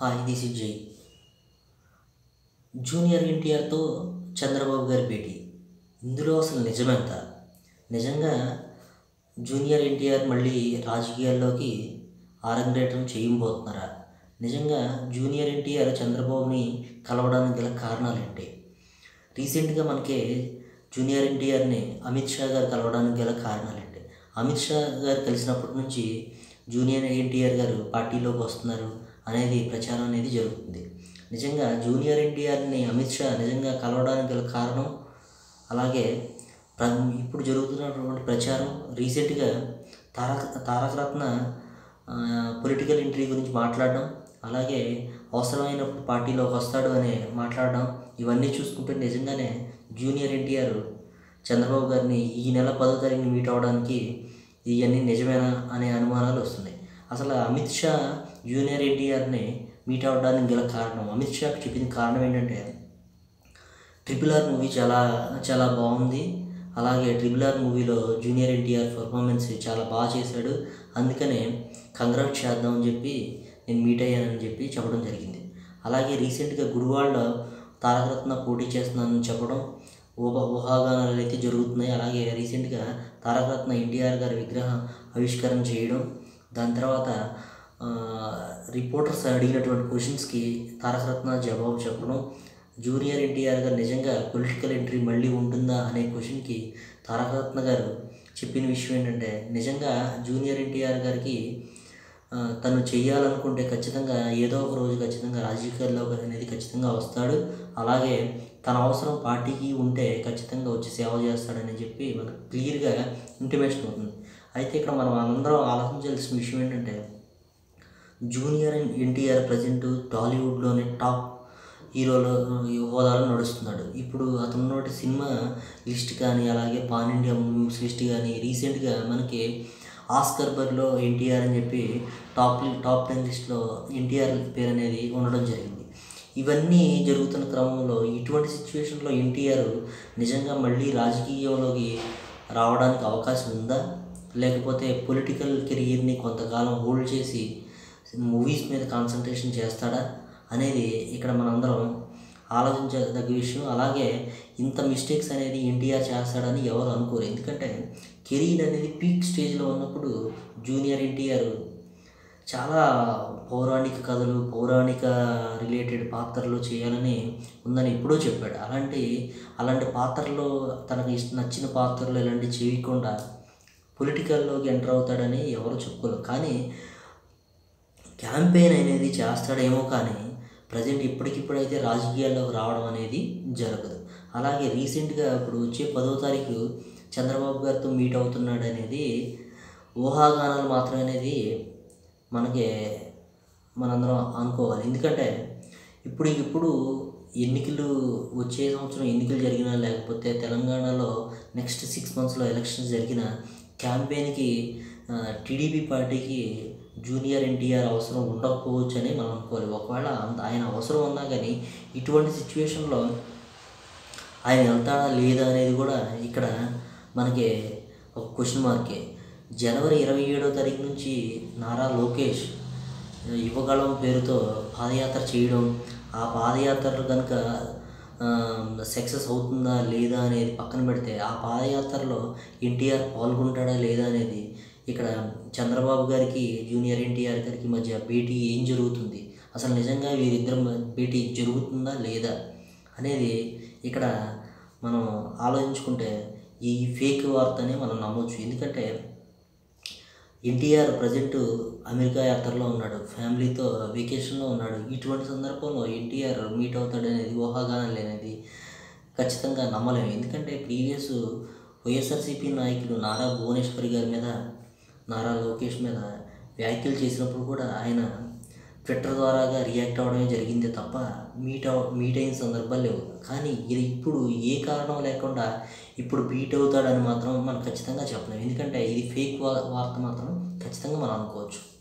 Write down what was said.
hi this is Jai junior ఎన్టీఆర్తో చంద్రబాబు గారి భేటీ ఇందులో అసలు నిజమెంత నిజంగా జూనియర్ ఎన్టీఆర్ మళ్ళీ రాజకీయాల్లోకి ఆరంగేటం చేయబోతున్నారా నిజంగా జూనియర్ ఎన్టీఆర్ చంద్రబాబుని కలవడానికి గల కారణాలు ఏంటి రీసెంట్గా మనకి జూనియర్ ఎన్టీఆర్ని అమిత్ షా గారు కలవడానికి గల కారణాలు ఏంటి అమిత్ షా గారు కలిసినప్పటి నుంచి జూనియర్ ఎన్టీఆర్ గారు పార్టీలోకి వస్తున్నారు అనేది ప్రచారం అనేది జరుగుతుంది నిజంగా జూనియర్ ఎన్టీఆర్ని అమిత్ షా నిజంగా కలవడానికి గల కారణం అలాగే ప్ర ఇప్పుడు జరుగుతున్నటువంటి ప్రచారం రీసెంట్గా తారక తారక రత్న పొలిటికల్ ఎంట్రీ గురించి మాట్లాడడం అలాగే అవసరమైనప్పుడు పార్టీలోకి వస్తాడు అని మాట్లాడడం ఇవన్నీ చూసుకుంటే నిజంగానే జూనియర్ ఎన్టీఆర్ చంద్రబాబు గారిని ఈ నెల పదో తారీఖున మీట్ అవ్వడానికి ఇవన్నీ నిజమేనా అనే అనుమానాలు వస్తున్నాయి అసలు అమిత్ షా జూనియర్ ఎన్టీఆర్ని మీట్ అవ్వడానికి గల కారణం అమిత్ షాకి చెప్పిన కారణం ఏంటంటే ట్రిపుల్ ఆర్ మూవీ చాలా చాలా బాగుంది అలాగే ట్రిపుల్ ఆర్ మూవీలో జూనియర్ ఎన్టీఆర్ పర్ఫార్మెన్స్ చాలా బాగా చేశాడు అందుకనే కంగ్రాట్ చేద్దామని చెప్పి నేను మీట్ అయ్యానని చెప్పి చెప్పడం జరిగింది అలాగే రీసెంట్గా గుడివాడలో తారకరత్న పోటీ చేస్తున్నానని చెప్పడం ఊహ ఊహాగానాలు అయితే జరుగుతున్నాయి అలాగే రీసెంట్గా తారకరత్న ఎన్టీఆర్ గారి విగ్రహం ఆవిష్కరణ చేయడం దాని తర్వాత రిపోర్టర్స్ అడిగినటువంటి క్వశ్చన్స్కి తారకరత్న జవాబు చెప్పడం జూనియర్ ఎన్టీఆర్ గారు నిజంగా పొలిటికల్ ఎంట్రీ మళ్ళీ ఉంటుందా అనే క్వశ్చన్కి తారకరత్న గారు చెప్పిన విషయం ఏంటంటే నిజంగా జూనియర్ ఎన్టీఆర్ గారికి తను చేయాలనుకుంటే ఖచ్చితంగా ఏదో ఒక రోజు ఖచ్చితంగా రాజకీయాల్లోకి అనేది ఖచ్చితంగా వస్తాడు అలాగే తన అవసరం పార్టీకి ఉంటే ఖచ్చితంగా వచ్చి సేవ చేస్తాడని చెప్పి మనకు క్లియర్గా ఇంటిమేషన్ అవుతుంది అయితే ఇక్కడ మనం అందరం ఆలోచించాల్సిన విషయం ఏంటంటే జూనియర్ ఎన్టీఆర్ ప్రజెంట్ టాలీవుడ్లోనే టాప్ హీరోలో హోదాలో నడుస్తున్నాడు ఇప్పుడు అతను సినిమా లిస్ట్ కానీ అలాగే పాన్ ఇండియా మూవీస్ లిస్ట్ కానీ రీసెంట్గా మనకి ఆస్కర్ బర్లో ఎన్టీఆర్ అని చెప్పి టాప్ టాప్ టెన్ లిస్ట్లో ఎన్టీఆర్ పేరు అనేది ఉండడం జరిగింది ఇవన్నీ జరుగుతున్న క్రమంలో ఇటువంటి సిచ్యువేషన్లో ఎన్టీఆర్ నిజంగా మళ్ళీ రాజకీయంలోకి రావడానికి అవకాశం ఉందా లేకపోతే పొలిటికల్ కెరియర్ని కొంతకాలం హోల్డ్ చేసి మూవీస్ మీద కాన్సన్ట్రేషన్ చేస్తాడా అనేది ఇక్కడ మనందరం ఆలోచించదగ్గ విషయం అలాగే ఇంత మిస్టేక్స్ అనేది ఎన్టీఆర్ చేస్తాడని ఎవరు అనుకోరు ఎందుకంటే కెరీర్ అనేది పీక్ స్టేజ్లో ఉన్నప్పుడు జూనియర్ ఎన్టీఆర్ చాలా పౌరాణిక కథలు పౌరాణిక రిలేటెడ్ పాత్రలు చేయాలని ఉందని ఎప్పుడో చెప్పాడు అలాంటి అలాంటి పాత్రలో తనకు ఇష్ట నచ్చిన పాత్రలు ఇలాంటివి చేయకుండా పొలిటికల్లోకి ఎంటర్ అవుతాడని ఎవరు చెప్పుకోలేరు కానీ క్యాంపెయిన్ అనేది చేస్తాడేమో కానీ ప్రజెంట్ ఇప్పటికిప్పుడైతే రాజకీయాల్లోకి రావడం అనేది జరగదు అలాగే రీసెంట్గా ఇప్పుడు వచ్చే పదో తారీఖు చంద్రబాబు గారితో మీట్ అవుతున్నాడు అనేది ఊహాగానాలు మాత్రమే అనేది మనకి మనందరం అనుకోవాలి ఎందుకంటే ఇప్పుడు ఇప్పుడు ఎన్నికలు వచ్చే సంవత్సరం ఎన్నికలు జరిగినా లేకపోతే తెలంగాణలో నెక్స్ట్ సిక్స్ మంత్స్లో ఎలక్షన్స్ జరిగిన క్యాంపెయిన్కి టీడీపీ పార్టీకి జూనియర్ ఎన్టీఆర్ అవసరం ఉండకపోవచ్చు అని మనం అనుకోవాలి ఒకవేళ ఆయన అవసరం ఉన్నా కానీ ఇటువంటి సిచ్యువేషన్లో ఆయన వెళ్తాడా లేదా అనేది కూడా ఇక్కడ మనకి ఒక క్వశ్చన్ మార్కే జనవరి ఇరవై ఏడో తారీఖు నుంచి నారా లోకేష్ యువగళం పేరుతో పాదయాత్ర చేయడం ఆ పాదయాత్ర కనుక సక్సెస్ అవుతుందా లేదా అనేది పక్కన పెడితే ఆ పాదయాత్రలో ఎన్టీఆర్ పాల్గొంటాడా లేదా అనేది ఇక్కడ చంద్రబాబు గారికి జూనియర్ ఎన్టీఆర్ గారికి మధ్య భేటీ ఏం జరుగుతుంది అసలు నిజంగా వీరిద్దరు భేటీ జరుగుతుందా లేదా అనేది ఇక్కడ మనం ఆలోచించుకుంటే ఈ ఫేక్ వార్తని మనం నమ్మొచ్చు ఎందుకంటే ఎన్టీఆర్ ప్రజెంట్ అమెరికా యాత్రలో ఉన్నాడు ఫ్యామిలీతో వెకేషన్లో ఉన్నాడు ఇటువంటి సందర్భంలో ఎన్టీఆర్ మీట్ అవుతాడు అనేది ఊహాగానం లేనిది ఖచ్చితంగా నమ్మలేము ఎందుకంటే ప్రీవియస్ వైఎస్ఆర్సీపీ నాయకులు నారా భువనేశ్వరి గారి మీద నారా లోకేష్ మీద వ్యాఖ్యలు చేసినప్పుడు కూడా ఆయన ట్విట్టర్ ద్వారాగా రియాక్ట్ అవ్వడమే జరిగిందే తప్ప మీట్ అవ మీట్ అయిన సందర్భాలు లేవు కానీ ఇది ఇప్పుడు ఏ కారణం లేకుండా ఇప్పుడు బీట్ అవుతాడని మాత్రం మనం ఖచ్చితంగా చెప్పలేము ఎందుకంటే ఇది ఫేక్ వార్త మాత్రం ఖచ్చితంగా మనం అనుకోవచ్చు